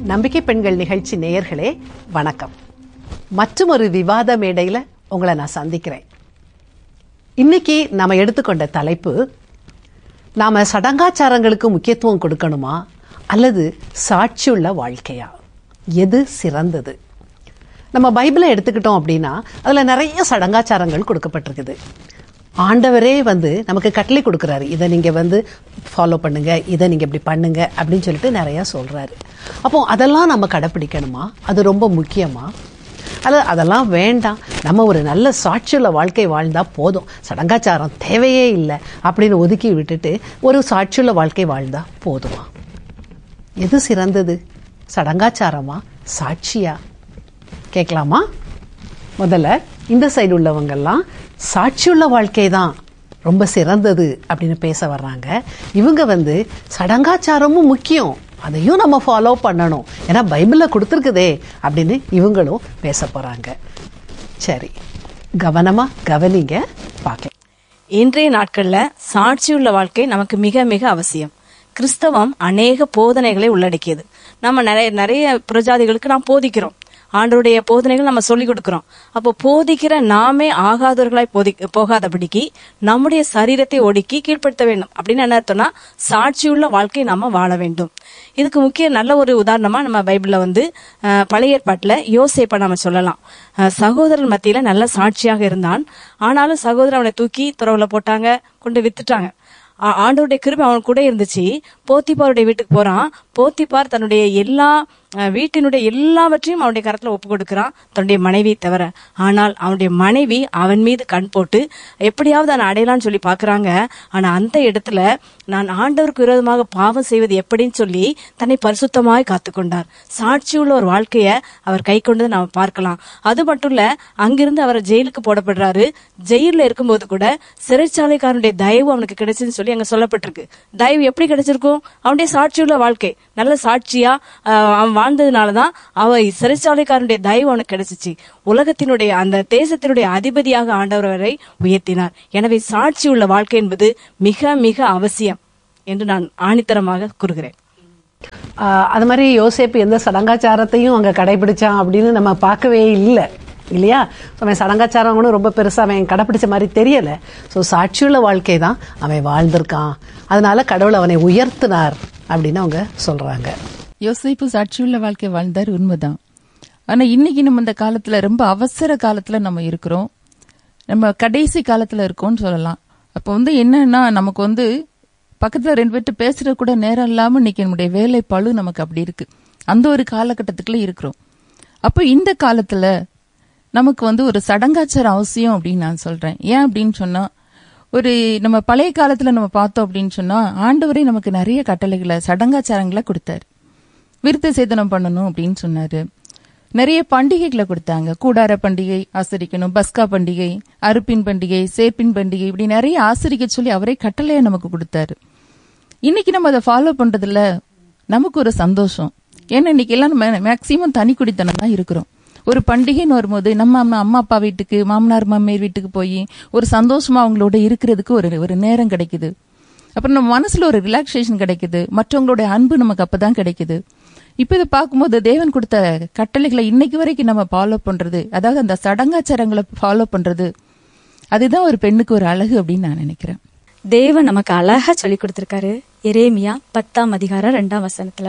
நம்பிக்கை பெண்கள் நிகழ்ச்சி நேயர்களே வணக்கம் மற்றும் ஒரு விவாத மேடையில் உங்களை நான் சந்திக்கிறேன் இன்னைக்கு நாம எடுத்துக்கொண்ட தலைப்பு நாம சடங்காச்சாரங்களுக்கு முக்கியத்துவம் கொடுக்கணுமா அல்லது சாட்சியுள்ள வாழ்க்கையா எது சிறந்தது நம்ம பைபிளை எடுத்துக்கிட்டோம் அப்படின்னா அதுல நிறைய சடங்காச்சாரங்கள் கொடுக்கப்பட்டிருக்குது ஆண்டவரே வந்து நமக்கு கட்டளை கொடுக்குறாரு இதை நீங்க வந்து ஃபாலோ பண்ணுங்க இதை நீங்க இப்படி பண்ணுங்க அப்படின்னு சொல்லிட்டு நிறைய சொல்றாரு அப்போ அதெல்லாம் நம்ம கடைப்பிடிக்கணுமா அது ரொம்ப முக்கியமா அல்ல அதெல்லாம் வேண்டாம் நம்ம ஒரு நல்ல சாட்சியுள்ள வாழ்க்கை வாழ்ந்தா போதும் சடங்காச்சாரம் தேவையே இல்லை அப்படின்னு ஒதுக்கி விட்டுட்டு ஒரு சாட்சியுள்ள வாழ்க்கை வாழ்ந்தா போதுமா எது சிறந்தது சடங்காச்சாரமா சாட்சியா கேட்கலாமா முதல்ல இந்த சைடு உள்ளவங்கெல்லாம் சாட்சியுள்ள வாழ்க்கை தான் ரொம்ப சிறந்தது அப்படின்னு பேச வர்றாங்க இவங்க வந்து சடங்காச்சாரமும் முக்கியம் அதையும் நம்ம ஃபாலோ பண்ணணும் ஏன்னா பைபிளில் கொடுத்துருக்குதே அப்படின்னு இவங்களும் பேச போறாங்க சரி கவனமா கவனிங்க பார்க்கலாம் இன்றைய நாட்கள்ல சாட்சியுள்ள வாழ்க்கை நமக்கு மிக மிக அவசியம் கிறிஸ்தவம் அநேக போதனைகளை உள்ளடக்கியது நம்ம நிறைய நிறைய புரஜாதிகளுக்கு நாம் போதிக்கிறோம் ஆண்டவருடைய போதனைகள் நம்ம சொல்லிக் கொடுக்கிறோம் அப்போ போதிக்கிற நாமே ஆகாதவர்களாய் போதி போகாதபடிக்கு நம்முடைய சரீரத்தை ஒடுக்கி கீழ்ப்படுத்த வேண்டும் அப்படின்னு என்ன அர்த்தம்னா சாட்சியுள்ள வாழ்க்கை நாம வாழ வேண்டும் இதுக்கு முக்கிய நல்ல ஒரு உதாரணமா நம்ம பைபிள்ல வந்து அஹ், பழைய ஏற்பாட்டுல யோசேப்பை நம்ம சொல்லலாம் அஹ், சகோதரர் மத்தியில நல்ல சாட்சியாக இருந்தான் ஆனாலும் சகோதரர் அவனை தூக்கி துறவுல போட்டாங்க கொண்டு வித்துட்டாங்க ஆ- ஆண்டவருடைய கிருபை அவன் கூட இருந்துச்சு போத்திபாருடைய வீட்டுக்கு போறான் போத்திபார் தன்னுடைய எல்லா அஹ், வீட்டினுடைய எல்லாவற்றையும் அவனுடைய கரத்துல ஒப்பு கொடுக்கிறான் தன்னுடைய மனைவியை தவிர ஆனால் அவனுடைய மனைவி அவன் மீது கண் போட்டு எப்படியாவது அவனை அடையலாம்னு சொல்லி பாக்குறாங்க ஆனா அந்த இடத்துல நான் ஆண்டவருக்கு விரோதமாக பாவம் செய்வது எப்படின்னு சொல்லி தன்னை பரிசுத்தமாய் காத்துக்கொண்டார் சாட்சியுள்ள ஒரு வாழ்க்கைய அவர் கை கொண்டு நாம பார்க்கலாம் அது மட்டும் இல்ல அங்கிருந்து அவர் ஜெயிலுக்கு போடப்படுறாரு ஜெயில இருக்கும்போது கூட சிறைச்சாலைக்காரனுடைய தயவு அவனுக்கு கிடைச்சதுன்னு சொல்லி அங்க சொல்லப்பட்டிருக்கு தயவு எப்படி கிடைச்சிருக்கும் அவனுடைய சாட்சியுள்ள வாழ்க்கை நல்ல சாட்சியா ஆஹ், அவன் வாழ்ந்ததுனாலதான் அவ சிறைச்சாலைக்காரனுடைய தயவு அவனுக்கு கிடைச்சிச்சு உலகத்தினுடைய அந்த தேசத்தினுடைய அதிபதியாக ஆண்டவர் அவரை உயர்த்தினார் எனவே சாட்சியுள்ள வாழ்க்கை என்பது மிக மிக அவசியம் என்று நான் ஆணித்தரமாக கூறுகிறேன் ஆஹ் அது மாதிரி யோசேப்பு எந்த சடங்காச்சாரத்தையும் அங்கே கடைபிடிச்சான் அப்படின்னு நம்ம பார்க்கவே இல்லை இல்லையா ஸோ அவன் சடங்காச்சாரம் கூட ரொம்ப பெருசாக அவன் கடைப்பிடிச்ச மாதிரி தெரியலை ஸோ சாட்சியுள்ள வாழ்க்கை தான் அவன் வாழ்ந்திருக்கான் அதனால கடவுள் அவனை உயர்த்தினார் அப்படின்னு அவங்க சொல்றாங்க யோசிப்பு சாட்சியுள்ள வாழ்க்கை வாழ்ந்தார் உண்மைதான் ஆனா இன்னைக்கு நம்ம இந்த காலத்துல ரொம்ப அவசர காலத்துல நம்ம இருக்கிறோம் நம்ம கடைசி காலத்துல இருக்கோம்னு சொல்லலாம் அப்போ வந்து என்னன்னா நமக்கு வந்து பக்கத்துல ரெண்டு பேர்ட்டு பேசுற கூட நேரம் இல்லாம இன்னைக்கு நம்முடைய வேலை பழு நமக்கு அப்படி இருக்கு அந்த ஒரு காலகட்டத்துக்குள்ள இருக்கிறோம் அப்போ இந்த காலத்துல நமக்கு வந்து ஒரு சடங்காச்சாரம் அவசியம் அப்படின்னு நான் சொல்றேன் ஏன் அப்படின்னு சொன்னா ஒரு நம்ம பழைய காலத்துல நம்ம பார்த்தோம் அப்படின்னு சொன்னா ஆண்டவரே நமக்கு நிறைய கட்டளைகளை சடங்காச்சாரங்களை கொடுத்தாரு விருத்த சேதனம் பண்ணணும் அப்படின்னு சொன்னாரு நிறைய பண்டிகைகளை கொடுத்தாங்க கூடார பண்டிகை ஆசரிக்கணும் பஸ்கா பண்டிகை அறுப்பின் பண்டிகை சேர்ப்பின் பண்டிகை இப்படி நிறைய ஆசரிக்க சொல்லி அவரே கட்டளையை நமக்கு கொடுத்தாரு இன்னைக்கு நம்ம அதை ஃபாலோ பண்றதுல நமக்கு ஒரு சந்தோஷம் ஏன்னா இன்னைக்கு எல்லாம் நம்ம மேக்சிமம் தனி குடித்தனம் தான் இருக்கிறோம் ஒரு பண்டிகைன்னு வரும்போது நம்ம அம்மா அம்மா அப்பா வீட்டுக்கு மாமனார் மாமியார் வீட்டுக்கு போய் ஒரு சந்தோஷமா அவங்களோட இருக்கிறதுக்கு ஒரு ஒரு நேரம் கிடைக்குது அப்புறம் நம்ம மனசுல ஒரு ரிலாக்ஸேஷன் கிடைக்குது மற்றவங்களுடைய அன்பு நமக்கு அப்பதான் கிடைக்குது இப்ப இதை பார்க்கும்போது தேவன் கொடுத்த கட்டளைகளை இன்னைக்கு வரைக்கும் நம்ம ஃபாலோ பண்றது அதாவது அந்த சடங்காச்சாரங்களை ஃபாலோ பண்றது அதுதான் ஒரு பெண்ணுக்கு ஒரு அழகு அப்படின்னு நான் நினைக்கிறேன் தேவன் நமக்கு அழகா சொல்லி கொடுத்திருக்காரு எரேமியா பத்தாம் அதிகாரம் ரெண்டாம் வசனத்துல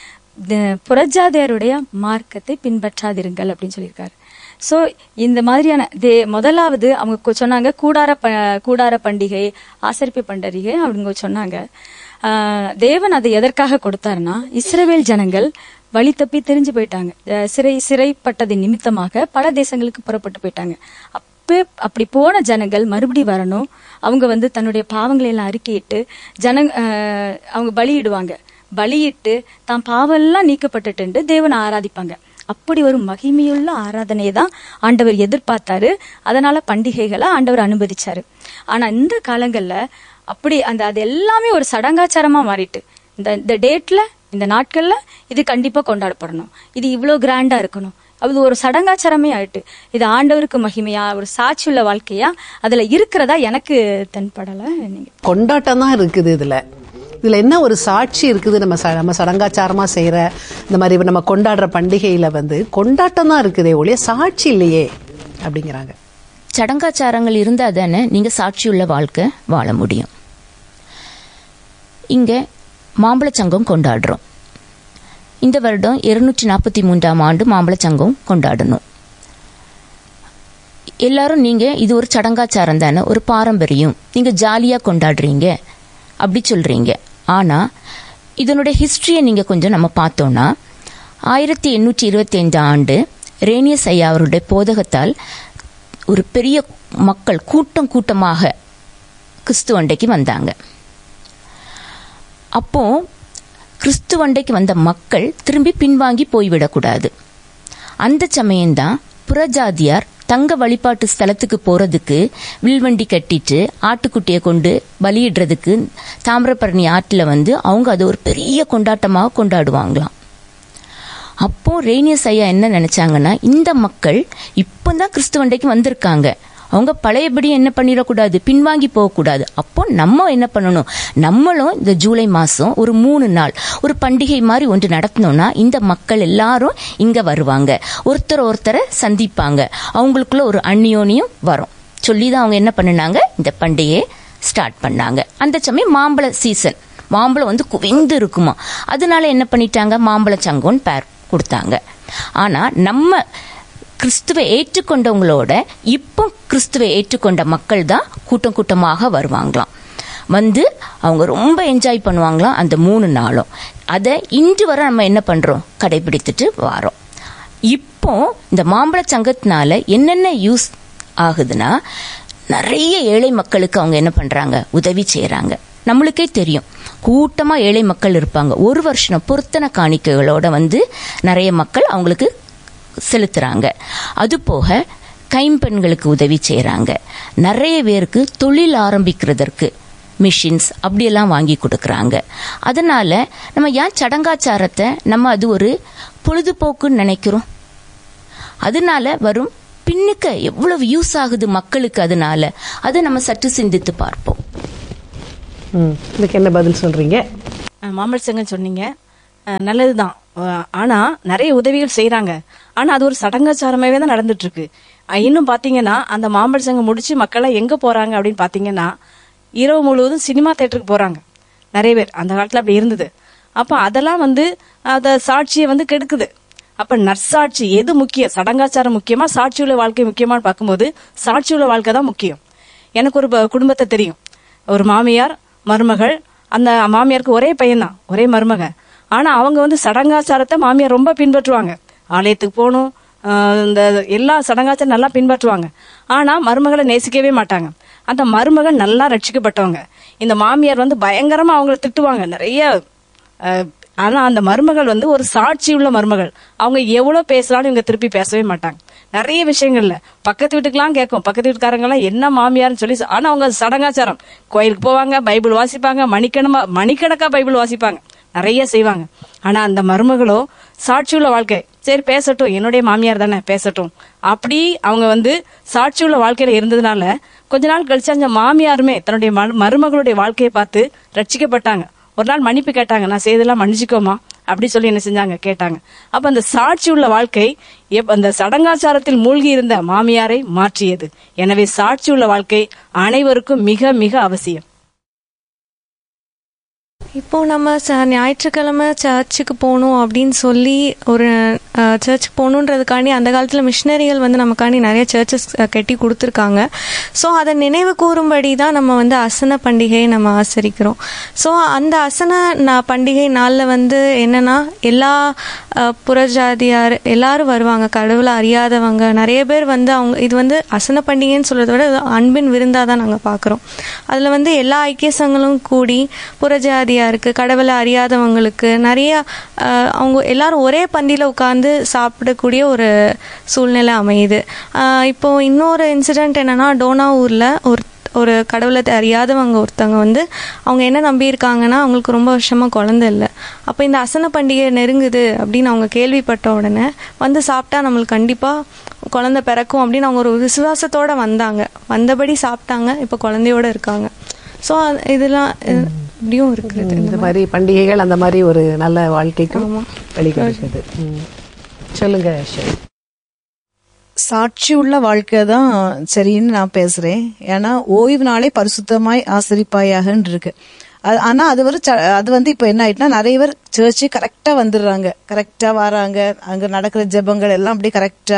த- புறஜாதியாருடைய மார்க்கத்தை பின்பற்றாதிருங்கள் அப்படின்னு சொல்லியிருக்காரு சோ இந்த மாதிரியான தே முதலாவது அவங்க கொ- சொன்னாங்க கூடார ப- கூடார பண்டிகை ஆசரிப்பு பண்டிகை அவங்க சொன்னாங்க ஆஹ், தேவன் அதை எதற்காக கொடுத்தாருன்னா இஸ்ரவேல் ஜனங்கள் வழி தப்பி தெரிஞ்சு போயிட்டாங்க அஹ், சிறை சிறைப்பட்டதின் நிமித்தமாக பல தேசங்களுக்கு புறப்பட்டு போயிட்டாங்க அப்ப அப்படி போன ஜனங்கள் மறுபடி வரணும் அவங்க வந்து தன்னுடைய பாவங்களை எல்லாம் அறிக்கையிட்டு ஜன அஹ், அவங்க பலியிடுவாங்க பலியிட்டு தான் பாவெல்லாம் நீக்கப்பட்டுட்டு தேவனை ஆராதிப்பாங்க அப்படி ஒரு மகிமையுள்ள ஆராதனையை தான் ஆண்டவர் எதிர்பார்த்தாரு அதனால பண்டிகைகளை ஆண்டவர் அனுமதிச்சாரு ஆனா இந்த காலங்கள்ல அப்படி அந்த அது எல்லாமே ஒரு சடங்காச்சாரமா மாறிட்டு இந்த இந்த டேட்ல இந்த நாட்கள்ல இது கண்டிப்பா கொண்டாடப்படணும் இது இவ்வளவு கிராண்டா இருக்கணும் அது ஒரு சடங்காச்சாரமே ஆயிட்டு இது ஆண்டவருக்கு மகிமையா ஒரு சாட்சியுள்ள வாழ்க்கையா அதுல இருக்கிறதா எனக்கு தென்படல நீங்க கொண்டாட்டம் தான் இருக்குது இதுல இதுல என்ன ஒரு சாட்சி இருக்குது நம்ம ச- நம்ம சடங்காச்சாரமா செய்யற இந்த மாதிரி நம்ம கொண்டாடுற பண்டிகையில வந்து கொண்டாட்டம் தான் இருக்குதே ஒழிய சாட்சி இல்லையே அப்படிங்கிறாங்க சடங்காச்சாரங்கள் இருந்தால் தானே நீங்கள் சாட்சியுள்ள வாழ்க்கை வாழ முடியும் இங்கே மாம்பழச்சங்கம் கொண்டாடுறோம் இந்த வருடம் இருநூற்றி நாற்பத்தி மூன்றாம் ஆண்டு மாம்பழச்சங்கம் கொண்டாடணும் எல்லாரும் நீங்கள் இது ஒரு சடங்காச்சாரம் தானே ஒரு பாரம்பரியம் நீங்கள் ஜாலியாக கொண்டாடுறீங்க அப்படி சொல்கிறீங்க ஆனால் இதனுடைய ஹிஸ்ட்ரியை நீங்கள் கொஞ்சம் நம்ம பார்த்தோன்னா ஆயிரத்தி எண்ணூற்றி இருபத்தைந்து ஆண்டு ரேனியஸ் ஐயா அவருடைய போதகத்தால் ஒரு பெரிய மக்கள் கூட்டம் கூட்டமாக கிறிஸ்துவண்டைக்கு வந்தாங்க அப்போ கிறிஸ்துவண்டைக்கு வந்த மக்கள் திரும்பி பின்வாங்கி போய்விடக்கூடாது அந்த சமயம்தான் புறஜாதியார் தங்க வழிபாட்டு ஸ்தலத்துக்கு போறதுக்கு வில்வண்டி கட்டிட்டு ஆட்டுக்குட்டியை கொண்டு பலியிடுறதுக்கு தாமிரபரணி ஆற்றில் வந்து அவங்க அது ஒரு பெரிய கொண்டாட்டமாக கொண்டாடுவாங்களாம் அப்போ ரேனியஸ் ஐயா என்ன நினைச்சாங்கன்னா இந்த மக்கள் இப்போதான் கிறிஸ்துவண்டைக்கு வந்திருக்காங்க அவங்க பழையபடி என்ன பண்ணிடக்கூடாது பின்வாங்கி போகக்கூடாது அப்போ நம்ம என்ன பண்ணணும் நம்மளும் இந்த ஜூலை மாதம் ஒரு மூணு நாள் ஒரு பண்டிகை மாதிரி ஒன்று நடத்தினோம்னா இந்த மக்கள் எல்லாரும் இங்கே வருவாங்க ஒருத்தர் ஒருத்தரை சந்திப்பாங்க அவங்களுக்குள்ள ஒரு அந்நியோனியம் வரும் சொல்லி தான் அவங்க என்ன பண்ணினாங்க இந்த பண்டிகையை ஸ்டார்ட் பண்ணாங்க அந்த சமயம் மாம்பழ சீசன் மாம்பழம் வந்து குவிந்து இருக்குமா அதனால என்ன பண்ணிட்டாங்க மாம்பழ சங்கம்னு பேர் கொடுத்தாங்க ஆனா நம்ம கிறிஸ்துவை ஏற்றுக்கொண்டவங்களோட இப்போ கிறிஸ்துவை ஏற்றுக்கொண்ட மக்கள் தான் கூட்டம் கூட்டமாக வருவாங்களாம் வந்து அவங்க ரொம்ப என்ஜாய் பண்ணுவாங்களாம் அந்த மூணு நாளும் அதை இன்று வரை நம்ம என்ன பண்றோம் கடைபிடித்துட்டு வரோம் இப்போ இந்த மாம்பழ சங்கத்தினால என்னென்ன யூஸ் ஆகுதுன்னா நிறைய ஏழை மக்களுக்கு அவங்க என்ன பண்றாங்க உதவி செய்றாங்க நம்மளுக்கே தெரியும் கூட்டமா ஏழை மக்கள் இருப்பாங்க ஒரு வருஷம் பொருத்தன காணிக்கைகளோட வந்து நிறைய மக்கள் அவங்களுக்கு செலுத்துறாங்க அது போக கைம்பெண்களுக்கு உதவி செய்றாங்க நிறைய பேருக்கு தொழில் ஆரம்பிக்கிறதற்கு மிஷின்ஸ் அப்படியெல்லாம் வாங்கி கொடுக்குறாங்க அதனால நம்ம ஏன் சடங்காச்சாரத்தை நம்ம அது ஒரு பொழுதுபோக்குன்னு நினைக்கிறோம் அதனால வரும் பின்னுக்கு எவ்வளவு யூஸ் ஆகுது மக்களுக்கு அதனால அதை நம்ம சற்று சிந்தித்து பார்ப்போம் ம் இதுக்கு என்ன பதில் சொல்றீங்க அஹ் மாம்பழ சங்கம் சொன்னீங்க அஹ் நல்லதுதான் அஹ் ஆனா நிறைய உதவிகள் செய்றாங்க ஆனா அது ஒரு சடங்காச்சாரமாவே தான் நடந்துட்டு இருக்கு அஹ் இன்னும் பாத்தீங்கன்னா அந்த மாம்பழ சங்கம் முடிச்சு மக்கள் எங்க போறாங்க அப்படின்னு பாத்தீங்கன்னா இரவு முழுவதும் சினிமா தேட்டருக்கு போறாங்க நிறைய பேர் அந்த காலத்துல அப்படி இருந்தது அப்ப அதெல்லாம் வந்து அத சாட்சியை வந்து கெடுக்குது அப்ப நற்சாட்சி எது முக்கியம் சடங்காச்சாரம் முக்கியமா சாட்சியுள்ள வாழ்க்கை முக்கியமான்னு பார்க்கும்போது சாட்சியுள்ள வாழ்க்கை தான் முக்கியம் எனக்கு ஒரு ப- குடும்பத்தை தெரியும் ஒரு மாமியார் மருமகள் அந்த மாமியாருக்கு ஒரே பையன்தான் ஒரே மருமக ஆனா அவங்க வந்து சடங்காச்சாரத்தை மாமியார் ரொம்ப பின்பற்றுவாங்க ஆலயத்துக்கு போகணும் ஆஹ் இந்த எல்லா சடங்காச்சாரம் நல்லா பின்பற்றுவாங்க ஆனா மருமகளை நேசிக்கவே மாட்டாங்க அந்த மருமகள் நல்லா ரட்சிக்கப்பட்டவங்க இந்த மாமியார் வந்து பயங்கரமா அவங்கள திட்டுவாங்க நிறைய அஹ், ஆனா அந்த மருமகள் வந்து ஒரு சாட்சி உள்ள மருமகள் அவங்க எவ்வளவு பேசலாம்னு இவங்க திருப்பி பேசவே மாட்டாங்க நிறைய விஷயங்கள்ல பக்கத்து வீட்டுக்கெல்லாம் கேட்கும் பக்கத்து வீட்டுக்காரங்க எல்லாம் என்ன மாமியார்னு சொல்லி சொ- ஆனா அவங்க சடங்காச்சாரம் கோயிலுக்கு போவாங்க பைபிள் வாசிப்பாங்க மணிக்கணமா மணிக்கணக்கா பைபிள் வாசிப்பாங்க நிறைய செய்வாங்க ஆனா அந்த மருமகளோ சாட்சியுள்ள வாழ்க்கை சரி பேசட்டும் என்னுடைய மாமியார் தானே பேசட்டும் அப்படி அவங்க வந்து சாட்சியுள்ள வாழ்க்கையில இருந்ததுனால கொஞ்ச நாள் கழிச்சு அந்த மாமியாருமே தன்னுடைய மரு- மருமகளுடைய வாழ்க்கையை பார்த்து ரட்சிக்கப்பட்டாங்க ஒரு நாள் மன்னிப்பு கேட்டாங்க நான் செய்தெல்லாம் மன்னிச்சுக்கோமா அப்படி சொல்லி என்ன செஞ்சாங்க கேட்டாங்க அப்ப அந்த சாட்சி உள்ள வாழ்க்கை எப்- அந்த சடங்காச்சாரத்தில் மூழ்கி இருந்த மாமியாரை மாற்றியது எனவே சாட்சி உள்ள வாழ்க்கை அனைவருக்கும் மிக மிக அவசியம் இப்போ நம்ம ச ஞாயிற்றுக்கிழமை சர்ச்சுக்கு போகணும் அப்படின்னு சொல்லி ஒரு சர்ச்சுக்கு போகணுன்றதுக்காண்டி அந்த காலத்தில் மிஷினரிகள் வந்து நமக்காண்டி நிறைய சர்ச்சஸ் கட்டி கொடுத்துருக்காங்க ஸோ அதை நினைவு கூறும்படி தான் நம்ம வந்து அசன பண்டிகையை நம்ம ஆசரிக்கிறோம் ஸோ அந்த அசன நா- பண்டிகை நாளில் வந்து என்னன்னா எல்லா அஹ், புறஜாதியார் எல்லாரும் வருவாங்க கடவுளை அறியாதவங்க நிறைய பேர் வந்து அவங்க இது வந்து அசன பண்டிகைன்னு சொல்றதை விட இது அன்பின் விருந்தாக தான் நாங்கள் பார்க்குறோம் அதில் வந்து எல்லா ஐக்கிய சங்கங்களும் கூடி புறஜாதியாருக்கு கடவுளை அறியாதவங்களுக்கு நிறைய அஹ், அவங்க எல்லாரும் ஒரே பந்தியில் உட்காந்து சாப்பிடக்கூடிய ஒரு சூழ்நிலை அமையுது அஹ், இப்போ இன்னொரு இன்சிடென்ட் என்னன்னா டோனா ஊரில் ஒரு ஒரு கடவுளை அறியாதவங்க ஒருத்தவங்க வந்து அவங்க என்ன நம்பியிருக்காங்கன்னா அவங்களுக்கு ரொம்ப வருஷமா குழந்தை இல்லை அப்போ இந்த அசன பண்டிகை நெருங்குது அப்படின்னு அவங்க கேள்விப்பட்ட உடனே வந்து சாப்பிட்டா நம்மளுக்கு கண்டிப்பாக குழந்தை பிறக்கும் அப்படின்னு அவங்க ஒரு விசுவாசத்தோட வந்தாங்க வந்தபடி சாப்பிட்டாங்க இப்போ குழந்தையோட இருக்காங்க ஸோ இதெல்லாம் இது இப்படியும் இருக்கிறது இந்த மாதிரி பண்டிகைகள் அந்த மாதிரி ஒரு நல்ல வாழ்க்கைக்கும் வழிகொடுக்குது ம். சொல்லுங்க ஷெரி. சாட்சி உள்ள வாழ்க்கை தான் சரின்னு நான் பேசுறேன் ஏன்னா ஓய்வு நாளே பரிசுத்தமாய் ஆசரிப்பாயாகன்னு இருக்கு அது- ஆனா அது ஒரு ச- அது வந்து இப்ப என்ன ஆயிட்டுனா நிறைய பேர் சர்ச்சு கரெக்டா வந்துடுறாங்க கரெக்டா வராங்க அங்க நடக்கிற ஜெபங்கள் எல்லாம் அப்படியே கரெக்டா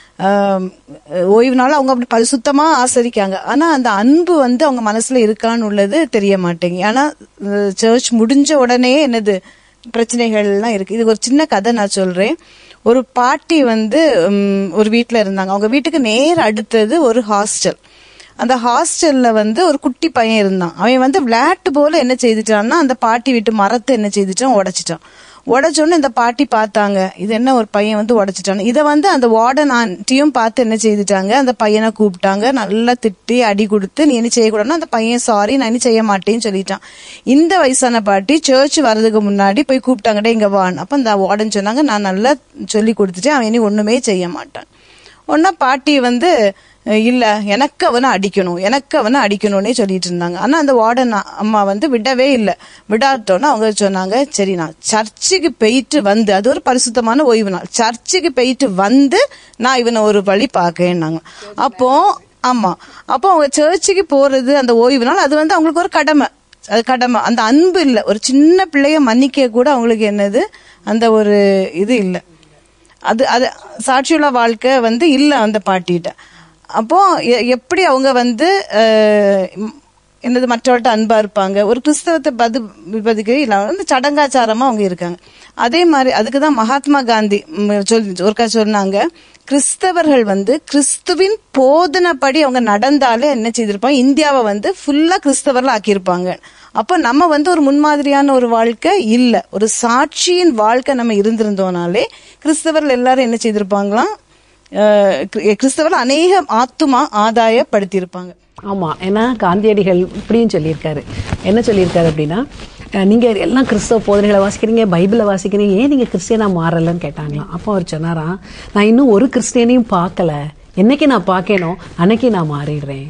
ஓய்வு நாள் அவங்க அப்படி பரிசுத்தமா ஆசரிக்காங்க ஆனா அந்த அன்பு வந்து அவங்க மனசுல இருக்கான்னு உள்ளது தெரிய மாட்டேங்குது ஏன்னா சர்ச் முடிஞ்ச உடனே என்னது பிரச்சனைகள் எல்லாம் இருக்கு இது ஒரு சின்ன கதை நான் சொல்றேன் ஒரு பாட்டி வந்து உம், ஒரு வீட்ல இருந்தாங்க அவங்க வீட்டுக்கு நேர் அடுத்தது ஒரு ஹாஸ்டல் அந்த ஹாஸ்டல்ல வந்து ஒரு குட்டி பையன் இருந்தான் அவன் வந்து விளையாட்டு போல என்ன செய்துட்டான்னா அந்த பாட்டி வீட்டு மரத்தை என்ன செய்துட்டான் உடைச்சிட்டான் உடைச்சோன்னு இந்த பாட்டி பார்த்தாங்க இது என்ன ஒரு பையன் வந்து உடைச்சிட்டான் இதை வந்து அந்த வார்டன் ஆண்டியும் பார்த்து என்ன செய்துட்டாங்க அந்த பையனை கூப்பிட்டாங்க நல்லா திட்டி அடி கொடுத்து நீ என்ன செய்யக்கூடாதுன்னா அந்த பையன் சாரி நான் இனி செய்ய மாட்டேன்னு சொல்லிட்டான் இந்த வயசான பாட்டி சர்ச் வர்றதுக்கு முன்னாடி போய் கூப்பிட்டாங்கடே இங்க வான் அப்ப அந்த வார்டன் சொன்னாங்க நான் நல்லா சொல்லி கொடுத்துட்டேன் அவன் இனி ஒண்ணுமே செய்ய மாட்டான் ஒன்னா பாட்டி வந்து அஹ், இல்ல எனக்கு அவனை அடிக்கணும் எனக்கு அவனை அடிக்கணும்னே சொல்லிட்டு இருந்தாங்க ஆனா அந்த வார்டன் அம்மா வந்து விடவே இல்லை விடாட்டோன்னு அவங்க சொன்னாங்க சரி நான் சர்ச்சுக்கு போயிட்டு வந்து அது ஒரு பரிசுத்தமான ஓய்வு நாள் சர்ச்சுக்கு போயிட்டு வந்து நான் இவனை ஒரு வழி பார்க்கேன்னாங்க அப்போ ஆமா அப்போ அவங்க சர்ச்சுக்கு போறது அந்த ஓய்வு நாள் அது வந்து அவங்களுக்கு ஒரு கடமை அது கடமை அந்த அன்பு இல்ல ஒரு சின்ன பிள்ளைய மன்னிக்க கூட அவங்களுக்கு என்னது அந்த ஒரு இது இல்லை அது அது சாட்சியுள்ள வாழ்க்கை வந்து இல்ல அந்த பாட்டிகிட்ட அப்போ எ- எப்படி அவங்க வந்து அஹ், ம், என்னது மற்றவர்கிட்ட அன்பா இருப்பாங்க ஒரு கிறிஸ்தவத்தை பது பதிக்க இல்ல வந்து சடங்காச்சாரமா அவங்க இருக்காங்க அதே மாதிரி அதுக்கு தான் மகாத்மா காந்தி ம், சொல்லி ஒருக்கா சொன்னாங்க கிறிஸ்தவர்கள் வந்து கிறிஸ்துவின் போதனைப்படி அவங்க நடந்தாலே என்ன செய்திருப்பாங்க இந்தியாவை வந்து ஃபுல்லா கிறிஸ்தவர்கள் ஆக்கியிருப்பாங்க அப்போ நம்ம வந்து ஒரு முன்மாதிரியான ஒரு வாழ்க்கை இல்ல ஒரு சாட்சியின் வாழ்க்கை நம்ம இருந்திருந்தோனாலே கிறிஸ்தவர்கள் எல்லாரும் என்ன செய்திருப்பாங்களாம் அஹ், கிறிஸ்தவர்கள் கிறிஸ்தவர்கள் அநேக ஆத்துமா ஆதாயப்படுத்தியிருப்பாங்க ஆமா ஏன்னா காந்தியடிகள் இப்படியும் சொல்லியிருக்காரு என்ன சொல்லியிருக்காரு அப்படின்னா அஹ், நீங்க எல்லாம் கிறிஸ்தவ போதனைகளை வாசிக்கிறீங்க பைபிளை வாசிக்கிறீங்க ஏன் நீங்க கிறிஸ்டியனா மாறலன்னு கேட்டாங்களாம் அப்போ அவர் சொன்னாராம் நான் இன்னும் ஒரு கிறிஸ்டியனையும் பார்க்கல என்னைக்கு நான் பார்க்கேனோ அன்னைக்கு நான் மாறிடுறேன்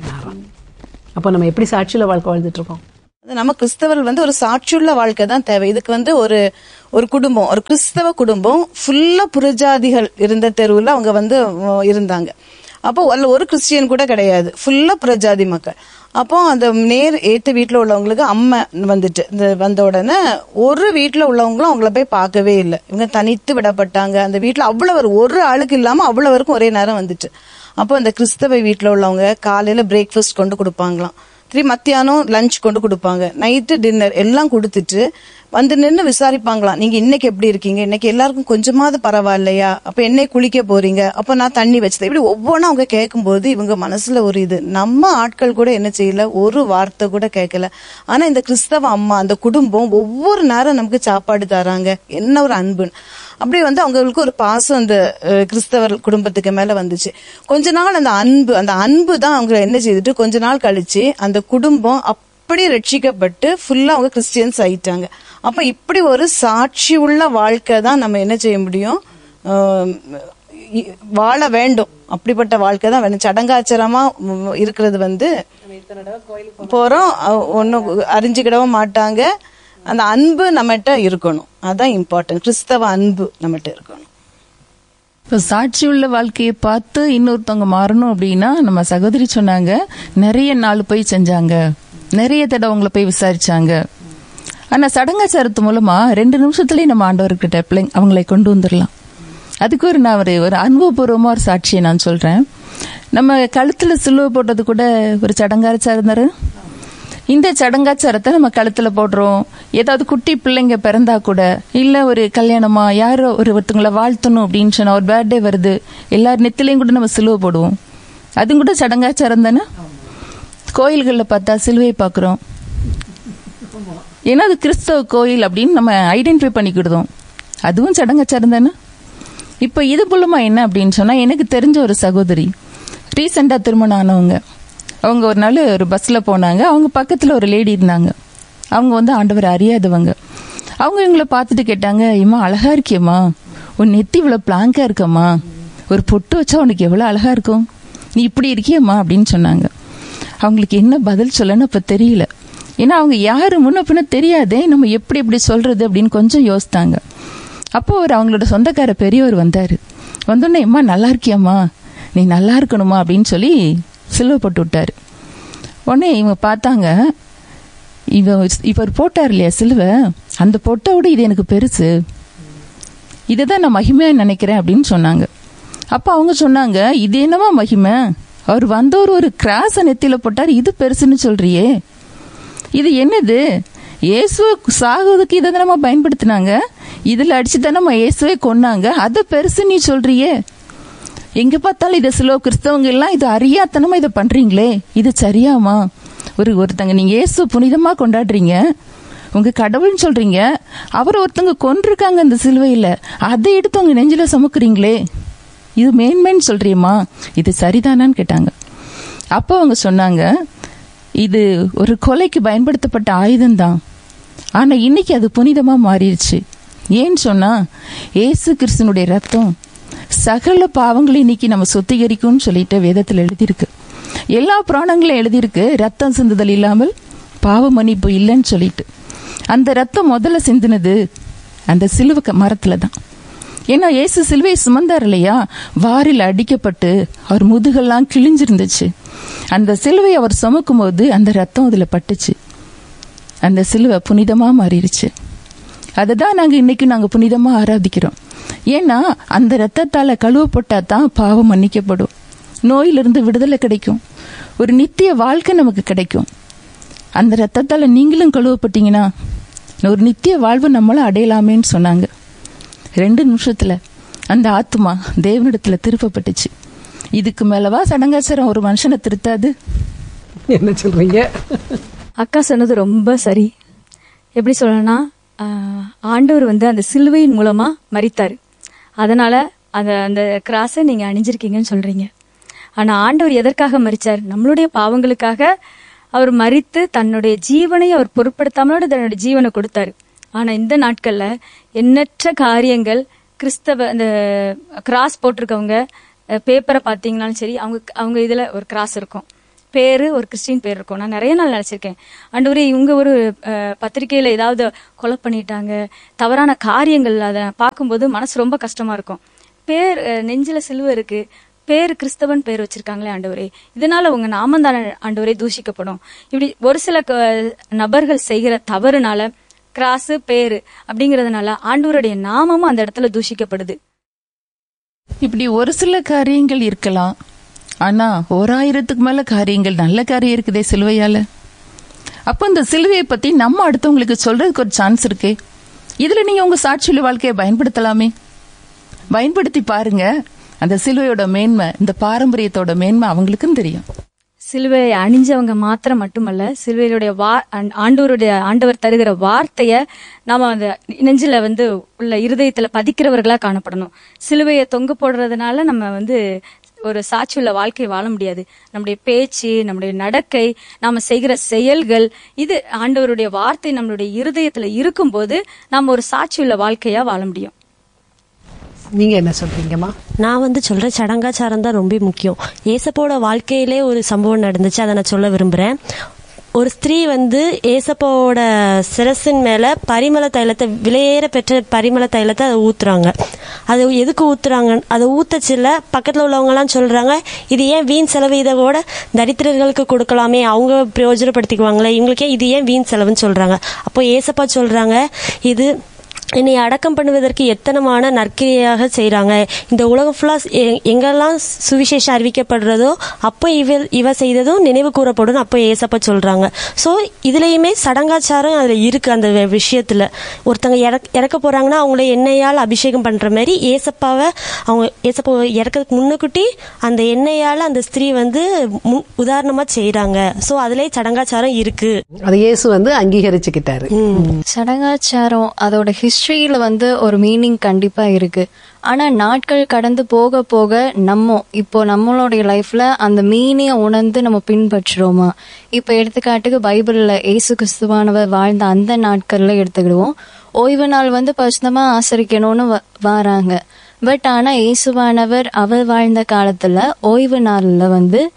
அப்போ நம்ம எப்படி சாட்சியில வாழ்க்கை வாழ்ந்துட்டு இருக்கோம் அது நம்ம கிறிஸ்தவர்கள் வந்து ஒரு சாட்சியுள்ள வாழ்க்கை தான் தேவை இதுக்கு வந்து ஒரு ஒரு குடும்பம் ஒரு கிறிஸ்தவ குடும்பம் ஃபுல்லா புறஜாதிகள் இருந்த தெருவுல அவங்க வந்து உம், இருந்தாங்க அப்போ அதுல ஒரு கிறிஸ்டியன் கூட கிடையாது ஃபுல்லா புறஜாதி மக்கள் அப்போ அந்த நேர் ஏத்த வீட்டுல உள்ளவங்களுக்கு அம்மை வந்துட்டு இந்த வந்த உடனே ஒரு வீட்டுல உள்ளவங்களும் அவங்கள போய் பார்க்கவே இல்லை இவங்க தனித்து விடப்பட்டாங்க அந்த வீட்டுல அவ்வளவு ஒரு ஆளுக்கு இல்லாம அவ்வளவருக்கும் ஒரே நேரம் வந்துட்டு அப்போ அந்த கிறிஸ்தவ வீட்டுல உள்ளவங்க காலையில பிரேக்ஃபாஸ்ட் கொண்டு கொடுப்பாங்களாம் திரும்பி மத்தியானம் லஞ்ச் கொண்டு கொடுப்பாங்க நைட்டு டின்னர் எல்லாம் கொடுத்துட்டு வந்து நின்று விசாரிப்பாங்களாம் நீங்க இன்னைக்கு எப்படி இருக்கீங்க இன்னைக்கு எல்லாருக்கும் கொஞ்சமாவது பரவாயில்லையா அப்ப என்னை குளிக்க போறீங்க அப்ப நான் தண்ணி வச்சது இப்படி ஒவ்வொன்றும் அவங்க கேட்கும்போது இவங்க மனசுல ஒரு இது நம்ம ஆட்கள் கூட என்ன செய்யல ஒரு வார்த்தை கூட கேட்கல ஆனா இந்த கிறிஸ்தவ அம்மா அந்த குடும்பம் ஒவ்வொரு நேரம் நமக்கு சாப்பாடு தராங்க என்ன ஒரு அன்பு அப்படியே வந்து அவங்களுக்கு ஒரு பாசம் அந்த அஹ், கிறிஸ்தவர் குடும்பத்துக்கு மேல வந்துச்சு கொஞ்ச நாள் அந்த அன்பு அந்த அன்பு தான் அவங்க என்ன செய்துட்டு கொஞ்ச நாள் கழிச்சு அந்த குடும்பம் அப்படியே ரட்சிக்கப்பட்டு ஃபுல்லா அவங்க கிறிஸ்டியன்ஸ் ஆயிட்டாங்க அப்ப இப்படி ஒரு சாட்சி உள்ள வாழ்க்கை தான் நம்ம என்ன செய்ய முடியும் அஹ், இ- வாழ வேண்டும் அப்படிப்பட்ட வாழ்க்கை தான் வேணும் சடங்காச்சரமா உம், இருக்கிறது வந்து போறோம் ஒன்னும் அறிஞ்சுக்கிடவும் மாட்டாங்க அந்த அன்பு நம்மகிட்ட இருக்கணும் அதான் இம்பார்ட்டன்ட் கிறிஸ்தவ அன்பு நம்மகிட்ட இருக்கணும் இப்போ சாட்சி உள்ள வாழ்க்கையை பார்த்து இன்னொருத்தவங்க மாறணும் அப்படின்னா நம்ம சகோதரி சொன்னாங்க நிறைய நாள் போய் செஞ்சாங்க நிறைய தடவை அவங்கள போய் விசாரிச்சாங்க ஆனா சடங்காச்சாரத்து மூலமா ரெண்டு நிமிஷத்துலயே நம்ம ஆண்டவர்கிட்ட பிள்ளைங்க அவங்களை கொண்டு வந்துடலாம் அதுக்கு ஒரு நான் ஒரு ஒரு அனுபவபூர்வமா ஒரு சாட்சியை நான் சொல்றேன் நம்ம கழுத்துல சிலுவை போட்டது கூட ஒரு சடங்காச்சாரம் தானே இந்த சடங்காச்சாரத்தை நம்ம கழுத்துல போடுறோம் ஏதாவது குட்டி பிள்ளைங்க பிறந்தா கூட இல்ல ஒரு கல்யாணமா யாரோ ஒரு ஒருத்தவங்கள வாழ்த்தணும் அப்படின்னு சொன்னா ஒரு பர்த்டே வருது எல்லார் நெத்திலையும் கூட நம்ம சிலுவை போடுவோம் அதுவும் கூட சடங்காச்சாரம் தானே கோயில்களில் பார்த்தா சிலுவையை பார்க்குறோம் ஏன்னா அது கிறிஸ்தவ கோயில் அப்படின்னு நம்ம ஐடென்டிஃபை பண்ணிக்கிடுதோம் அதுவும் சடங்காச்சாரம் தானே இப்போ இது மூலமா என்ன அப்படின்னு சொன்னா எனக்கு தெரிஞ்ச ஒரு சகோதரி ரீசெண்டாக திருமணம் ஆனவங்க அவங்க ஒரு நாள் ஒரு பஸ்ஸில் போனாங்க அவங்க பக்கத்தில் ஒரு லேடி இருந்தாங்க அவங்க வந்து ஆண்டவர் அறியாதவங்க அவங்க இவங்களை பார்த்துட்டு கேட்டாங்க இம்மா அழகா இருக்கியம்மா உன் நெத்தி இவ்வளோ பிளாங்கா இருக்கம்மா ஒரு பொட்டு வச்சா உனக்கு எவ்வளோ அழகா இருக்கும் நீ இப்படி இருக்கியம்மா அப்படின்னு சொன்னாங்க அவங்களுக்கு என்ன பதில் சொல்லன்னு அப்போ தெரியல ஏன்னா அவங்க யாரு முன்ன பின்ன தெரியாதே நம்ம எப்படி எப்படி சொல்றது அப்படின்னு கொஞ்சம் யோசித்தாங்க அப்போ அவர் அவங்களோட சொந்தக்கார பெரியவர் வந்தாரு வந்தோடனே அம்மா நல்லா இருக்கியாம்மா நீ நல்லா இருக்கணுமா அப்படின்னு சொல்லி சிலுவை போட்டு விட்டாரு உடனே இவங்க பார்த்தாங்க இவ இவர் போட்டார் இல்லையா சிலுவை அந்த பொட்டை விட இது எனக்கு பெருசு இதை தான் நான் மகிமையா நினைக்கிறேன் அப்படின்னு சொன்னாங்க அப்போ அவங்க சொன்னாங்க இது என்னவா மகிமை அவர் வந்தவர் ஒரு கிராஸ நெத்தியில போட்டார் இது பெருசுன்னு சொல்றியே இது என்னது இயேசுவை சாகுவதுக்கு இதை நம்ம பயன்படுத்தினாங்க இதுல அடிச்சு தானே நம்ம இயேசுவை கொன்னாங்க அதை பெருசு நீ சொல்றியே எங்க பார்த்தாலும் இதை சிலோ கிறிஸ்தவங்க எல்லாம் இது அறியாத்தனமா இதை பண்றீங்களே இது சரியாமா ஒரு ஒருத்தங்க நீங்க இயேசு புனிதமா கொண்டாடுறீங்க உங்க கடவுள்னு சொல்றீங்க அவர் ஒருத்தங்க கொன்றிருக்காங்க அந்த சிலுவையில அதை எடுத்து உங்க நெஞ்சில சுமக்குறீங்களே இது மேன்மேன்னு சொல்றியம்மா இது சரிதானான்னு கேட்டாங்க அப்போ அவங்க சொன்னாங்க இது ஒரு கொலைக்கு பயன்படுத்தப்பட்ட ஆயுதம்தான் ஆனா இன்னைக்கு அது புனிதமா மாறிடுச்சு ஏன்னு சொன்னா ஏசு கிறிஸ்தனுடைய ரத்தம் சகல பாவங்களை இன்னைக்கு நம்ம சுத்திகரிக்கும்னு சொல்லிட்டு வேதத்தில் எழுதியிருக்கு எல்லா புராணங்களும் எழுதியிருக்கு ரத்தம் சிந்துதல் இல்லாமல் பாவ மன்னிப்பு இல்லைன்னு சொல்லிட்டு அந்த ரத்தம் முதல்ல சிந்தினது அந்த சிலுவை க- மரத்துல தான் ஏன்னா இயேசு சிலுவையை சுமந்தார் இல்லையா வாரில் அடிக்கப்பட்டு அவர் முதுகெல்லாம் கிழிஞ்சிருந்துச்சு அந்த சிலுவை அவர் சுமக்கும் போது அந்த ரத்தம் அதுல பட்டுச்சு அந்த சிலுவை புனிதமா மாறிடுச்சு அதை தான் நாங்கள் இன்னைக்கு நாங்கள் புனிதமாக ஆராதிக்கிறோம் ஏன்னா அந்த ரத்தத்தால் கழுவப்பட்டா தான் பாவம் மன்னிக்கப்படும் நோயிலிருந்து விடுதலை கிடைக்கும் ஒரு நித்திய வாழ்க்கை நமக்கு கிடைக்கும் அந்த ரத்தத்தால் நீங்களும் கழுவப்பட்டீங்கன்னா ஒரு நித்திய வாழ்வு நம்மளும் அடையலாமேன்னு சொன்னாங்க ரெண்டு நிமிஷத்துல அந்த ஆத்மா தேவனிடத்துல திருப்பப்பட்டுச்சு இதுக்கு மேலவா சடங்காச்சாரம் ஒரு மனுஷனை திருத்தாது என்ன சொல்றீங்க அக்கா சொன்னது ரொம்ப சரி எப்படி சொல்லணும்னா ஆஹ், ஆண்டவர் வந்து அந்த சிலுவையின் மூலமா மரித்தாரு அதனால அந்த அந்த கிராஸை நீங்க அணிஞ்சிருக்கீங்கன்னு சொல்றீங்க ஆனா ஆண்டவர் எதற்காக மரிச்சார் நம்மளுடைய பாவங்களுக்காக அவர் மரித்து தன்னுடைய ஜீவனை அவர் பொருட்படுத்தாமலோட தன்னுடைய ஜீவனை கொடுத்தாரு ஆனா இந்த நாட்கள்ல எண்ணற்ற காரியங்கள் கிறிஸ்தவ இந்த கிராஸ் போட்டிருக்கவங்க பேப்பரை பார்த்தீங்கன்னாலும் சரி அவங்க அவங்க இதுல ஒரு கிராஸ் இருக்கும் பேரு ஒரு கிறிஸ்டின் பேர் இருக்கும் நான் நிறைய நாள் நினைச்சிருக்கேன் ஆண்டவரே இவங்க ஒரு அஹ், பத்திரிக்கையில ஏதாவது கொலை பண்ணிட்டாங்க தவறான காரியங்கள் அதை பார்க்கும்போது மனசு ரொம்ப கஷ்டமா இருக்கும் பேர் அஹ், நெஞ்சில சிலுவை இருக்கு பேர் கிறிஸ்தவன் பேர் வச்சிருக்காங்களே ஆண்டவரே இதனால உங்க நாமம் தானே ஆண்டவரே தூஷிக்கப்படும் இப்படி ஒரு சில க- நபர்கள் செய்கிற தவறுனால கிராஸ் பேரு அப்படிங்கறதுனால ஆண்டவருடைய நாமமும் அந்த இடத்துல தூஷிக்கப்படுது இப்படி ஒரு சில காரியங்கள் இருக்கலாம் ஆனா ஓராயிரத்துக்கு மேல காரியங்கள் நல்ல காரியம் இருக்குதே சிலுவையால அப்போ இந்த சிலுவையை பத்தி நம்ம அடுத்தவங்களுக்கு சொல்றதுக்கு ஒரு சான்ஸ் இருக்கே இதுல நீங்க உங்க சாட்சியுள்ள வாழ்க்கையை பயன்படுத்தலாமே பயன்படுத்தி பாருங்க அந்த சிலுவையோட மேன்மை இந்த பாரம்பரியத்தோட மேன்மை அவங்களுக்கும் தெரியும் சிலுவையை அணிஞ்சவங்க மாத்திரம் மட்டுமல்ல சிலுவையுடைய வா ஆண்- ஆண்டவருடைய ஆண்டவர் தருகிற வார்த்தைய நாம அந்த நெஞ்சில வந்து உள்ள இருதயத்துல பதிக்கிறவர்களா காணப்படணும் சிலுவையை தொங்க போடுறதுனால நம்ம வந்து ஒரு சாட்சியுள்ள வாழ்க்கை வாழ முடியாது நம்முடைய பேச்சு நம்முடைய நடக்கை நாம செய்கிற செயல்கள் இது ஆண்டவருடைய வார்த்தை நம்மளுடைய இருதயத்துல இருக்கும்போது நாம ஒரு சாட்சியுள்ள வாழ்க்கையா வாழ முடியும் நீங்க என்ன சொல்றீங்கம்மா நான் வந்து சொல்ற சடங்காச்சாரம் தான் ரொம்ப முக்கியம் ஏசப்போட வாழ்க்கையிலே ஒரு சம்பவம் நடந்துச்சு அதை நான் சொல்ல விரும்புறேன் ஒரு ஸ்திரீ வந்து ஏசப்பாவோட சிரசின் மேல பரிமள தைலத்தை விலையேற பெற்ற பரிமள தைலத்தை அதை ஊத்துறாங்க அது எதுக்கு ஊத்துறாங்க அதை ஊத்தச்சில்ல பக்கத்துல உள்ளவங்க எல்லாம் சொல்றாங்க இது ஏன் வீண் செலவு இதை கூட தரித்திரர்களுக்கு கொடுக்கலாமே அவங்க பிரயோஜனப்படுத்திக்குவாங்களே இவங்களுக்கே இது ஏன் வீண் செலவுன்னு சொல்றாங்க அப்போ ஏசப்பா சொல்றாங்க இது என்னை அடக்கம் பண்ணுவதற்கு எத்தனமான நற்கிரியாக செய்றாங்க இந்த உலகம் ஃபுல்லா எ- எங்கெல்லாம் சுவிசேஷம் அறிவிக்கப்படுறதோ அப்போ இவ இவ செய்ததும் நினைவு கூறப்படும் அப்போ ஏசப்பா சொல்றாங்க ஸோ இதுலயுமே சடங்காச்சாரம் அதுல இருக்கு அந்த வி- விஷயத்துல ஒருத்தங்க இறக்க இறக்க போறாங்கன்னா அவங்கள எண்ணெயால் அபிஷேகம் பண்ற மாதிரி ஏசப்பாவை அவங்க ஏசப்பா இறக்கிறதுக்கு முன்னுக்குட்டி அந்த எண்ணெயால அந்த ஸ்திரீ வந்து முன் உதாரணமா செய்றாங்க ஸோ அதுலயே சடங்காச்சாரம் இருக்கு அது இயேசு வந்து அங்கீகரிச்சுக்கிட்டாரு சடங்காச்சாரம் அதோட ஹிஸ்டரியில வந்து ஒரு மீனிங் கண்டிப்பா இருக்கு ஆனா நாட்கள் கடந்து போக போக நம்ம இப்போ நம்மளுடைய லைஃப்ல அந்த மீனிய உணர்ந்து நம்ம பின்பற்றுறோமா இப்போ எடுத்துக்காட்டுக்கு பைபிள்ல இயேசு கிறிஸ்துவானவர் வாழ்ந்த அந்த நாட்கள்ல எடுத்துக்கிடுவோம் ஓய்வு நாள் வந்து பரிசுத்தமா ஆசரிக்கணும்னு வ- வாராங்க பட் ஆனா இயேசுவானவர் அவர் வாழ்ந்த காலத்துல ஓய்வு நாள்ல வந்து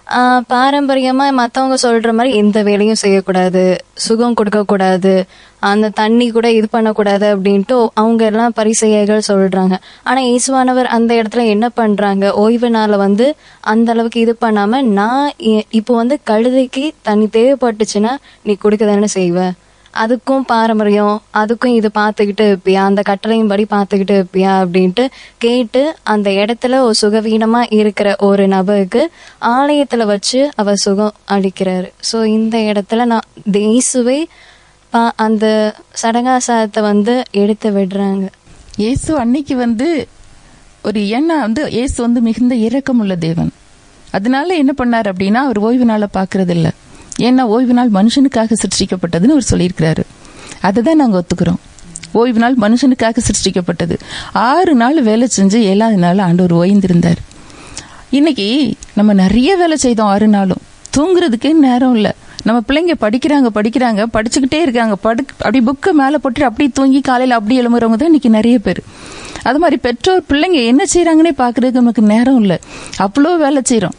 ஆஹ் பாரம்பரியமா மத்தவங்க சொல்ற மாதிரி எந்த வேலையும் செய்யக்கூடாது சுகம் கொடுக்க கூடாது அந்த தண்ணி கூட இது பண்ணக்கூடாது அப்படின்ட்டு அவங்க எல்லாம் பரிசெய்யர்கள் சொல்றாங்க ஆனா இயேசுவானவர் அந்த இடத்துல என்ன பண்றாங்க ஓய்வு நாள வந்து அந்த அளவுக்கு இது பண்ணாம நான் இ- இப்போ வந்து கழுதைக்கு தண்ணி தேவைப்பட்டுச்சுன்னா நீ கொடுக்க தானே செய்வ அதுக்கும் பாரம்பரியம் அதுக்கும் இது பார்த்துக்கிட்டு இருப்பியா அந்த கட்டளையும் படி பார்த்துக்கிட்டு இருப்பியா அப்படின்ட்டு கேட்டு அந்த இடத்துல ஒரு சுகவீனமா இருக்கிற ஒரு நபருக்கு ஆலயத்துல வச்சு அவர் சுகம் அளிக்கிறாரு ஸோ இந்த இடத்துல நான் தேசுவை பா அந்த சடங்காசாரத்தை வந்து எடுத்து விடுறாங்க இயேசு அன்னைக்கு வந்து ஒரு ஏன்னா வந்து இயேசு வந்து மிகுந்த இரக்கமுள்ள தேவன் அதனால என்ன பண்ணார் அப்படின்னா அவர் ஓய்வு நாளை பார்க்கறது இல்ல ஏன்னா ஓய்வு நாள் மனுஷனுக்காக சிருஷ்டிக்கப்பட்டதுன்னு அவர் சொல்லியிருக்கிறாரு அதை தான் நாங்கள் ஒத்துக்கிறோம் ஓய்வு நாள் மனுஷனுக்காக சிருஷ்டிக்கப்பட்டது ஆறு நாள் வேலை செஞ்சு ஏழாவது நாள் ஆண்டவர் ஓய்ந்திருந்தார் இன்னைக்கு நம்ம நிறைய வேலை செய்தோம் ஆறு நாளும் தூங்குறதுக்கே நேரம் இல்லை நம்ம பிள்ளைங்க படிக்கிறாங்க படிக்கிறாங்க படிச்சுக்கிட்டே இருக்காங்க படு அப்படி புக்கை மேலே போட்டு அப்படியே தூங்கி காலையில் அப்படி எழும்புறவங்க தான் இன்னைக்கு நிறைய பேர் அது மாதிரி பெற்றோர் பிள்ளைங்க என்ன செய்றாங்கன்னே பார்க்கறதுக்கு நமக்கு நேரம் இல்லை அவ்வளோ வேலை செய்கிறோம்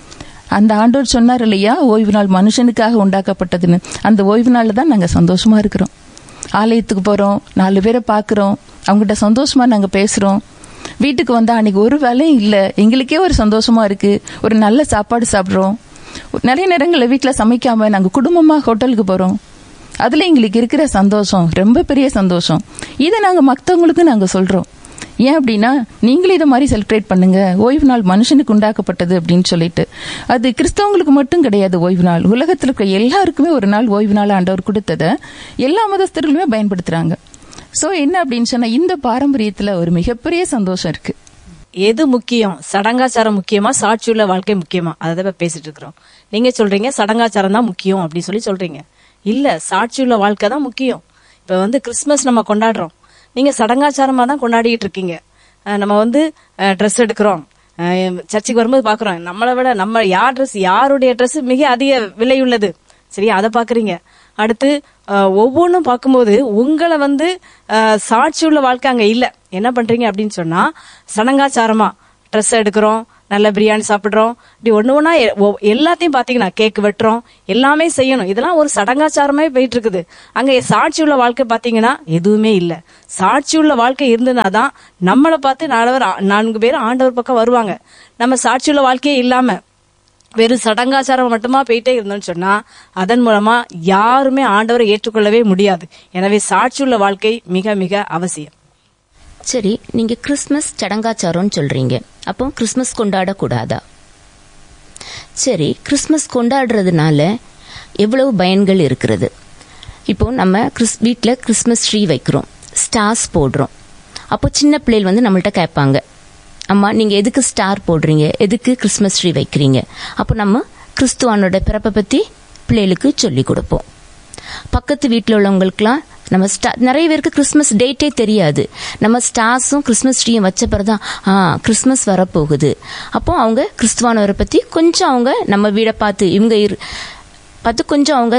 அந்த ஆண்டவர் சொன்னார் இல்லையா ஓய்வு நாள் மனுஷனுக்காக உண்டாக்கப்பட்டதுன்னு அந்த ஓய்வு நாளில் தான் நாங்கள் சந்தோஷமா இருக்கிறோம் ஆலயத்துக்கு போகிறோம் நாலு பேரை பார்க்குறோம் அவங்ககிட்ட சந்தோஷமா நாங்கள் பேசுகிறோம் வீட்டுக்கு வந்தா அன்னைக்கு ஒரு வேலையும் இல்லை எங்களுக்கே ஒரு சந்தோஷமா இருக்கு ஒரு நல்ல சாப்பாடு சாப்பிட்றோம் நிறைய நேரங்களில் வீட்டில் சமைக்காம நாங்கள் குடும்பமாக ஹோட்டலுக்கு போகிறோம் அதில் எங்களுக்கு இருக்கிற சந்தோஷம் ரொம்ப பெரிய சந்தோஷம் இதை நாங்கள் மற்றவங்களுக்கும் நாங்கள் சொல்கிறோம் ஏன் அப்படின்னா நீங்களும் இதை மாதிரி செலிப்ரேட் பண்ணுங்க ஓய்வு நாள் மனுஷனுக்கு உண்டாக்கப்பட்டது அப்படின்னு சொல்லிட்டு அது கிறிஸ்தவங்களுக்கு மட்டும் கிடையாது ஓய்வு நாள் உலகத்தில் இருக்க எல்லாருக்குமே ஒரு நாள் ஓய்வு நாள் ஆண்டவர் கொடுத்ததை எல்லா மதஸ்தர்களுமே பயன்படுத்துறாங்க ஸோ என்ன அப்படின்னு சொன்னா இந்த பாரம்பரியத்தில் ஒரு மிகப்பெரிய சந்தோஷம் இருக்கு எது முக்கியம் சடங்காச்சாரம் முக்கியமா சாட்சியுள்ள வாழ்க்கை முக்கியமா அதை தான் இப்ப பேசிட்டு இருக்கிறோம் நீங்க சொல்றீங்க சடங்காச்சாரம் தான் முக்கியம் அப்படின்னு சொல்லி சொல்றீங்க இல்ல சாட்சியுள்ள வாழ்க்கை தான் முக்கியம் இப்ப வந்து கிறிஸ்மஸ் நம்ம கொண்டாடுறோம் நீங்க சடங்காச்சாரமா தான் கொண்டாடிட்டு இருக்கீங்க அஹ் நம்ம வந்து ட்ரெஸ் எடுக்கிறோம் அஹ் சர்ச்சுக்கு வரும்போது பாக்குறோம் நம்மளை விட நம்ம யார் ட்ரெஸ் யாருடைய ட்ரெஸ் மிக அதிக விலை உள்ளது சரியா அதை பாக்குறீங்க அடுத்து அஹ், ஒவ்வொன்றும் பார்க்கும்போது உங்களை வந்து அஹ், சாட்சி உள்ள வாழ்க்கை அங்க இல்ல என்ன பண்றீங்க அப்படின்னு சொன்னா சடங்காச்சாரமா ட்ரெஸ் எடுக்கிறோம் நல்ல பிரியாணி சாப்பிடுறோம் இப்படி ஒண்ணு ஒண்ணா எ- ஒ- எல்லாத்தையும் பாத்தீங்கன்னா கேக் வெட்டுறோம் எல்லாமே செய்யணும் இதெல்லாம் ஒரு சடங்காச்சாரமே போயிட்டு இருக்குது அங்க சாட்சி உள்ள வாழ்க்கை பாத்தீங்கன்னா எதுவுமே இல்ல சாட்சி உள்ள வாழ்க்கை இருந்ததுனாதான் நம்மளை பார்த்து நாலவர் நான்கு பேர் ஆண்டவர் பக்கம் வருவாங்க நம்ம சாட்சி உள்ள வாழ்க்கையே இல்லாம வெறும் சடங்காச்சாரம் மட்டுமா போயிட்டே இருந்தோம்னு சொன்னா அதன் மூலமா யாருமே ஆண்டவரை ஏற்றுக்கொள்ளவே முடியாது எனவே சாட்சியுள்ள வாழ்க்கை மிக மிக அவசியம் சரி நீங்க கிறிஸ்மஸ் சடங்காச்சாரம்னு சொல்றீங்க அப்போ கிறிஸ்மஸ் கொண்டாடக்கூடாதா சரி கிறிஸ்மஸ் கொண்டாடுறதுனால எவ்வளவு பயன்கள் இருக்கிறது இப்போ நம்ம கிறிஸ் வீட்டில் கிறிஸ்மஸ் ட்ரீ வைக்கிறோம் ஸ்டார்ஸ் போடுறோம் அப்போ சின்ன பிள்ளைகள் வந்து நம்மள்ட்ட கேட்பாங்க அம்மா நீங்க எதுக்கு ஸ்டார் போடுறீங்க எதுக்கு கிறிஸ்மஸ் ட்ரீ வைக்கிறீங்க அப்போ நம்ம கிறிஸ்துவானோட பிறப்பை பத்தி பிள்ளைகளுக்கு சொல்லி கொடுப்போம் பக்கத்து வீட்டில் உள்ளவங்களுக்குலாம் நம்ம ஸ்டா நிறைய பேருக்கு கிறிஸ்மஸ் டேட்டே தெரியாது நம்ம ஸ்டார்ஸும் கிறிஸ்மஸ் ட்ரீயும் வச்ச பிறதான் ஆ கிறிஸ்மஸ் வரப்போகுது அப்போ அவங்க கிறிஸ்துவானவரை பத்தி கொஞ்சம் அவங்க நம்ம வீடை பார்த்து இவங்க இரு- பார்த்து கொஞ்சம் அவங்க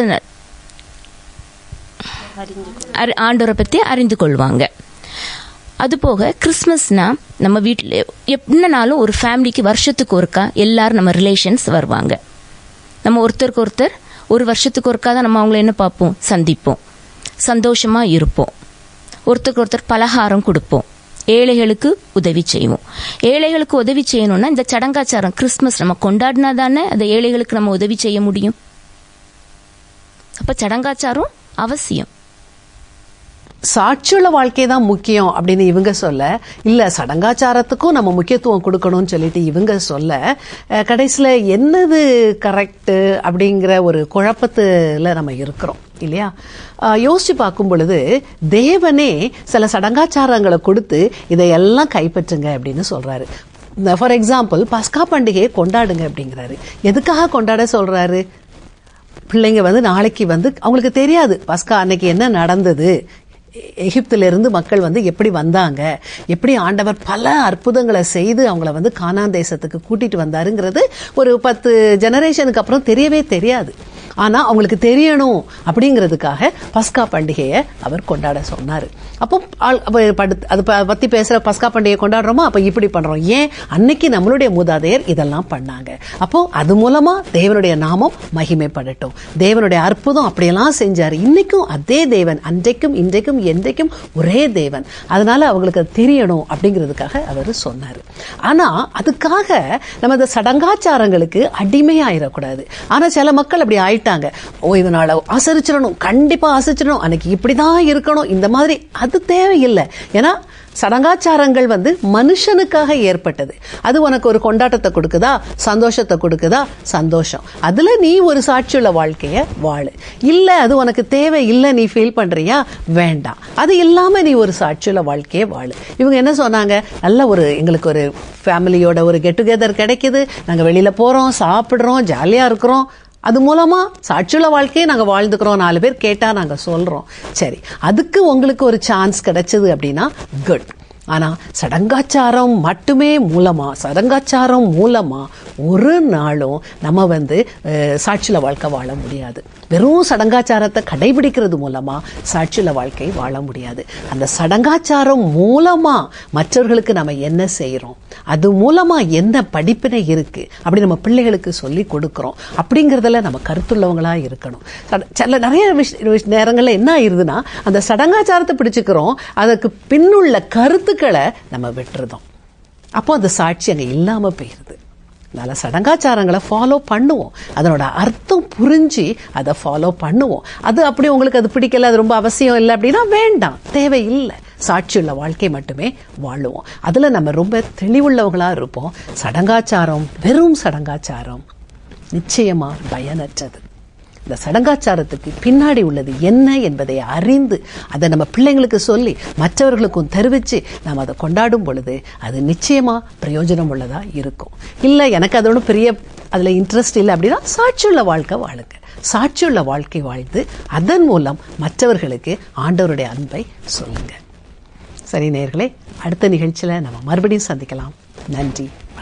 அறி- ஆண்டவரை பத்தி அறிந்து கொள்வாங்க அதுபோக கிறிஸ்மஸ்னா நம்ம வீட்டில் எப்படினாலும் ஒரு ஃபேமிலிக்கு வருஷத்துக்கு ஒருக்கா எல்லாரும் நம்ம ரிலேஷன்ஸ் வருவாங்க நம்ம ஒருத்தருக்கு ஒருத்தர் ஒரு வருஷத்துக்கு ஒருக்கா தான் நம்ம அவங்கள என்ன பார்ப்போம் சந்திப்போம் சந்தோஷமா இருப்போம் ஒருத்தருக்கு ஒருத்தர் பலகாரம் கொடுப்போம் ஏழைகளுக்கு உதவி செய்வோம் ஏழைகளுக்கு உதவி செய்யணும்னா இந்த சடங்காச்சாரம் கிறிஸ்மஸ் நம்ம கொண்டாடினா தானே அந்த ஏழைகளுக்கு நம்ம உதவி செய்ய முடியும் அப்ப சடங்காச்சாரம் அவசியம் சாட்சியுள்ள வாழ்க்கை தான் முக்கியம் அப்படின்னு இவங்க சொல்ல இல்ல சடங்காச்சாரத்துக்கும் நம்ம முக்கியத்துவம் கொடுக்கணும்னு சொல்லிட்டு இவங்க சொல்ல அஹ், கடைசியில என்னது கரெக்ட் அப்படிங்கிற ஒரு குழப்பத்துல நம்ம இருக்கிறோம் இல்லையா அஹ், யோசிச்சு பார்க்கும் பொழுது தேவனே சில சடங்காச்சாரங்களை கொடுத்து இதையெல்லாம் கைப்பற்றுங்க அப்படின்னு சொல்றாரு ஃபார் எக்ஸாம்பிள் பஸ்கா பண்டிகையை கொண்டாடுங்க அப்படிங்கிறாரு எதுக்காக கொண்டாட சொல்றாரு பிள்ளைங்க வந்து நாளைக்கு வந்து அவங்களுக்கு தெரியாது பஸ்கா அன்னைக்கு என்ன நடந்தது எ- எகிப்தில இருந்து மக்கள் வந்து எப்படி வந்தாங்க எப்படி ஆண்டவர் பல அற்புதங்களை செய்து அவங்கள வந்து கானான் தேசத்துக்கு கூட்டிட்டு வந்தாருங்கிறது ஒரு பத்து ஜெனரேஷனுக்கு அப்புறம் தெரியவே தெரியாது ஆனா அவங்களுக்கு தெரியணும் அப்படிங்கிறதுக்காக பஸ்கா பண்டிகையை அவர் கொண்டாட சொன்னாரு அப்போ ஆள் அப்ப படு- அது ப- பத்தி பேசுற பஸ்கா பண்டிகை கொண்டாடுறோமா அப்ப இப்படி பண்றோம் ஏன் அன்னைக்கு நம்மளுடைய மூதாதையர் இதெல்லாம் பண்ணாங்க அப்போ அது மூலமா தேவனுடைய நாமம் மகிமைப்படட்டும் தேவனுடைய அற்புதம் அப்படியெல்லாம் செஞ்சாரு இன்னைக்கும் அதே தேவன் அன்றைக்கும் இன்றைக்கும் என்றைக்கும் ஒரே தேவன் அதனால அவங்களுக்கு அது தெரியணும் அப்படிங்கிறதுக்காக அவர் சொன்னாரு ஆனா அதுக்காக நம்ம இந்த சடங்காச்சாரங்களுக்கு அடிமையாயிடக்கூடாது ஆனா சில மக்கள் அப்படி ஆயிட்டாங்க ஓய்வு நாளை ஆசரிச்சிடணும் கண்டிப்பா ஆசரிச்சிடணும் அன்னைக்கு இப்படிதான் இருக்கணும் இந்த மாதிரி அது தேவையில்லை ஏன்னா சடங்காச்சாரங்கள் வந்து மனுஷனுக்காக ஏற்பட்டது அது உனக்கு ஒரு கொண்டாட்டத்தை கொடுக்குதா சந்தோஷத்தை கொடுக்குதா சந்தோஷம் அதுல நீ ஒரு சாட்சியுள்ள வாழ்க்கைய வாழு இல்ல அது உனக்கு தேவை இல்ல நீ ஃபீல் பண்றியா வேண்டாம் அது இல்லாம நீ ஒரு சாட்சியுள்ள வாழ்க்கைய வாழு இவங்க என்ன சொன்னாங்க நல்ல ஒரு எங்களுக்கு ஒரு ஃபேமிலியோட ஒரு கெட் டுகெதர் கிடைக்குது நாங்க வெளியில போறோம் சாப்பிடுறோம் ஜாலியா இருக்கிறோம் அது மூலமா சாட்சியுள்ள வாழ்க்கையை நாங்க வாழ்ந்துக்கிறோம் நாலு பேர் கேட்டா நாங்க சொல்றோம் சரி அதுக்கு உங்களுக்கு ஒரு சான்ஸ் கிடைச்சது அப்படின்னா குட் ஆனா சடங்காச்சாரம் மட்டுமே மூலமா சடங்காச்சாரம் மூலமா ஒரு நாளும் நம்ம வந்து அஹ், சாட்சியுள்ள வாழ்க்கை வாழ முடியாது வெறும் சடங்காச்சாரத்தை கடைபிடிக்கிறது மூலமா சாட்சியுள்ள வாழ்க்கை வாழ முடியாது அந்த சடங்காச்சாரம் மூலமா மற்றவர்களுக்கு நம்ம என்ன செய்யறோம் அது மூலமா என்ன படிப்பினை இருக்கு அப்படி நம்ம பிள்ளைகளுக்கு சொல்லி கொடுக்கிறோம் அப்படிங்கறதுல நம்ம கருத்துள்ளவங்களா இருக்கணும் சட- சில நிறைய விஷ- விஷ- நேரங்கள்ல என்ன ஆயிருதுன்னா அந்த சடங்காச்சாரத்தை பிடிச்சுக்கிறோம் அதுக்கு பின்னுள்ள கருத்துக்களை நம்ம விட்டுருதோம் அப்போ அந்த சாட்சி அங்க இல்லாம போயிருது அதனால சடங்காச்சாரங்களை ஃபாலோ பண்ணுவோம் அதனோட அர்த்தம் புரிஞ்சு அதை ஃபாலோ பண்ணுவோம் அது அப்படி உங்களுக்கு அது பிடிக்கல அது ரொம்ப அவசியம் இல்லை அப்படின்னா வேண்டாம் தேவையில்லை சாட்சியுள்ள வாழ்க்கை மட்டுமே வாழுவோம் அதுல நம்ம ரொம்ப தெளிவுள்ளவங்களா இருப்போம் சடங்காச்சாரம் வெறும் சடங்காச்சாரம் நிச்சயமா பயனற்றது இந்த சடங்காச்சாரத்துக்கு பின்னாடி உள்ளது என்ன என்பதை அறிந்து அதை நம்ம பிள்ளைங்களுக்கு சொல்லி மற்றவர்களுக்கும் தெரிவித்து நாம் அதை கொண்டாடும் பொழுது அது நிச்சயமா பிரயோஜனம் உள்ளதா இருக்கும் இல்லை எனக்கு அது ஒன்றும் பெரிய அதில் இன்ட்ரெஸ்ட் இல்லை அப்படின்னா சாட்சியுள்ள வாழ்க்கை வாழுங்க சாட்சியுள்ள வாழ்க்கை வாழ்ந்து அதன் மூலம் மற்றவர்களுக்கு ஆண்டவருடைய அன்பை சொல்லுங்க சரி நேயர்களே அடுத்த நிகழ்ச்சியில் நம்ம மறுபடியும் சந்திக்கலாம் நன்றி